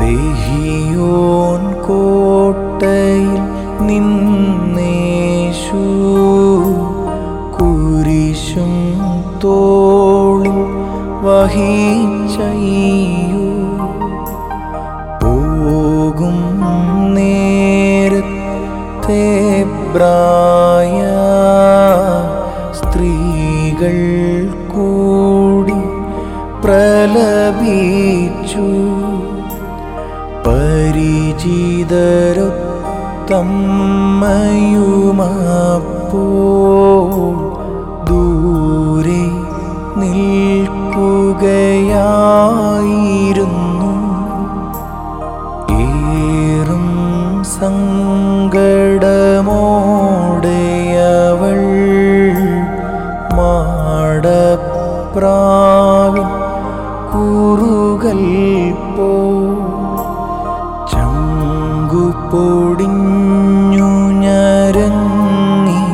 സെഹിയോൻ കോട്ടയിൽ നിന്നേശു കുരിശും തോളിൽ വഹിച്ചയ്യോ പോകും നേരത്തെ ബ്രായ സ്ത്രീകൾ കൂടി പ്രലപിച്ചു പരിചിതരൊത്തമ്മയുമപ്പോൾ ദൂരെ നിൽക്കുകയായിരുന്നു ഏറും സങ്കടമോടെയവൾ മാടപ്രാവിൻ കുറുകൽ പോ ചങ്കു പൊടിഞ്ഞു ഞരങ്ങി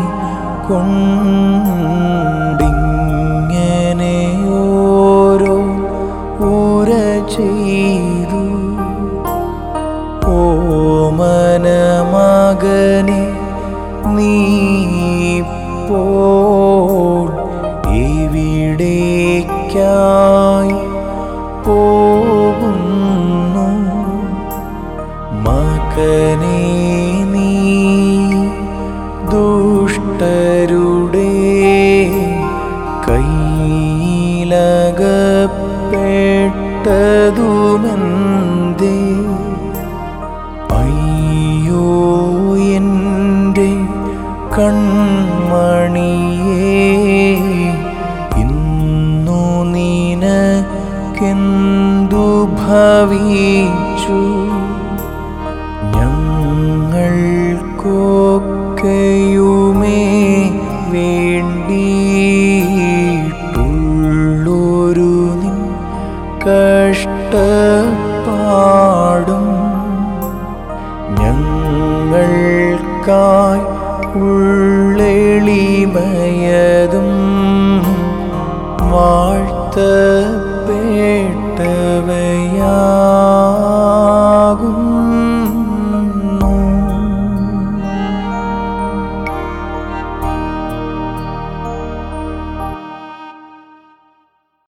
കൊണ്ടിങ്ങനെ ഓരോ ഉര ചെയ്തു ഓമനമകനെ നീപ്പോൾ എവിടേക്കായി പോകുന്നു മകനെ നീ ദുഷ്ടരുടെ കയ്യിലകപ്പെട്ടതുമെന്തേ അയ്യോ എൻ്റെ കൺമണിയേ ഇന്നു നിനക്കെന്തു ഭവിച്ചു ഞങ്ങൾക്കൊക്കെയുമേ വേണ്ടിയിട്ടുള്ളൊരു നിൻ കഷ്ടപ്പാടും ഞങ്ങൾക്കായി ഉള്ളെളിമയതും വാഴ്ത്തപ്പേ